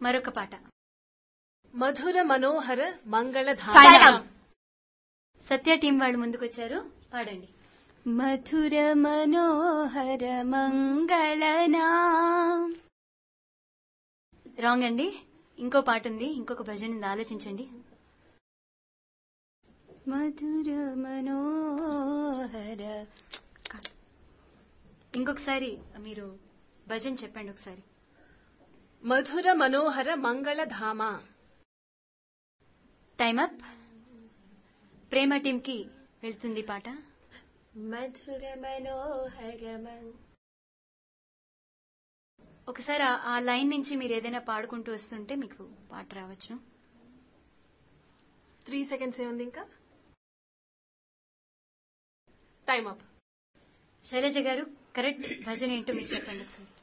మరొక పాట మధుర మనోహర మంగళధామ సాయిరామ్. సత్య టీం వాళ్ళు ముందుకొచ్చారు పాడండి మధుర మనోహర మంగళనా రాంగ్ అండి ఇంకో పాట ఉంది ఇంకొక భజన ఉంది ఆలోచించండి మధుర మనోహర ఇంకొకసారి మీరు భజన చెప్పండి ఒకసారి మధుర మనోహర మంగళధామ టైమ్ అప్ ప్రేమ టీం కి వెళ్తుంది పాట మధుర మనోహర ఒకసారి ఆ- ఆ లైన్ నుంచి మీరు ఏదైనా పాడుకుంటూ వస్తుంటే మీకు పాట రావచ్చు త్రీ సెకండ్స్ ఏముంది ఇంకా టైం అప్ శైలజ గారు కరెక్ట్ భజన ఏంటో మీరు చెప్పండి ఒకసారి